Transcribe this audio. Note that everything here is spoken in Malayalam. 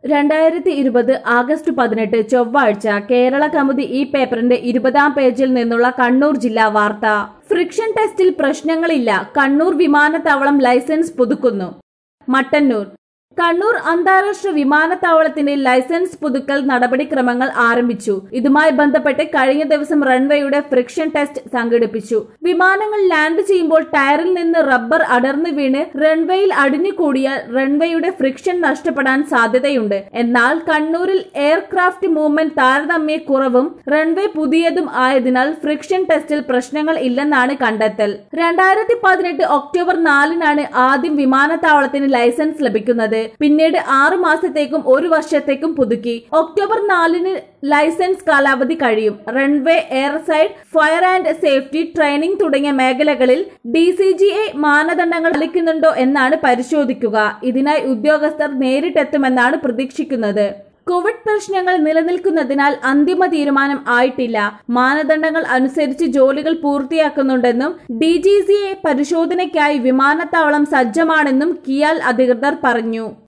രണ്ടായിരത്തി ഇരുപത് ആഗസ്റ്റ് പതിനെട്ട് ചൊവ്വാഴ്ച കേരള കമുദി ഈ പേപ്പറിന്റെ ഇരുപതാം പേജിൽ നിന്നുള്ള കണ്ണൂർ ജില്ലാ വാർത്ത ഫ്രിക്ഷൻ ടെസ്റ്റിൽ പ്രശ്നങ്ങളില്ല കണ്ണൂർ വിമാനത്താവളം ലൈസൻസ് പുതുക്കുന്നു മട്ടന്നൂർ കണ്ണൂർ അന്താരാഷ്ട്ര വിമാനത്താവളത്തിന്റെ ലൈസൻസ് പുതുക്കൽ നടപടിക്രമങ്ങൾ ആരംഭിച്ചു ഇതുമായി ബന്ധപ്പെട്ട് കഴിഞ്ഞ ദിവസം റൺവേയുടെ ഫ്രിക്ഷൻ ടെസ്റ്റ് സംഘടിപ്പിച്ചു വിമാനങ്ങൾ ലാൻഡ് ചെയ്യുമ്പോൾ ടയറിൽ നിന്ന് റബ്ബർ അടർന്നു വീണ് റൺവേയിൽ അടിഞ്ഞുകൂടിയാൽ റൺവേയുടെ ഫ്രിക്ഷൻ നഷ്ടപ്പെടാൻ സാധ്യതയുണ്ട് എന്നാൽ കണ്ണൂരിൽ എയർക്രാഫ്റ്റ് മൂവ്മെന്റ് താരതമ്യ കുറവും റൺവേ പുതിയതും ആയതിനാൽ ഫ്രിക്ഷൻ ടെസ്റ്റിൽ പ്രശ്നങ്ങൾ ഇല്ലെന്നാണ് കണ്ടെത്തൽ രണ്ടായിരത്തി പതിനെട്ട് ഒക്ടോബർ നാലിനാണ് ആദ്യം വിമാനത്താവളത്തിന് ലൈസൻസ് ലഭിക്കുന്നത് പിന്നീട് ആറു മാസത്തേക്കും ഒരു വർഷത്തേക്കും പുതുക്കി ഒക്ടോബർ നാലിന് ലൈസൻസ് കാലാവധി കഴിയും runway airside fire and safety training തുടങ്ങിയ മേഖലകളിൽ ഡി സി ജി എ മാനദണ്ഡങ്ങൾ പാലിക്കുന്നുണ്ടോ എന്നാണ് പരിശോധിക്കുക ഇതിനായി ഉദ്യോഗസ്ഥർ നേരിട്ടെത്തുമെന്നാണ് പ്രതീക്ഷിക്കുന്നത് കോവിഡ് പ്രശ്നങ്ങൾ നിലനിൽക്കുന്നതിനാൽ അന്തിമ തീരുമാനം ആയിട്ടില്ല മാനദണ്ഡങ്ങൾ അനുസരിച്ച് ജോലികൾ പൂർത്തിയാക്കുന്നുണ്ടെന്നും ഡി ജി സി എ പരിശോധനയ്ക്കായി വിമാനത്താവളം സജ്ജമാണെന്നും കിയാൽ അധികൃതർ പറഞ്ഞു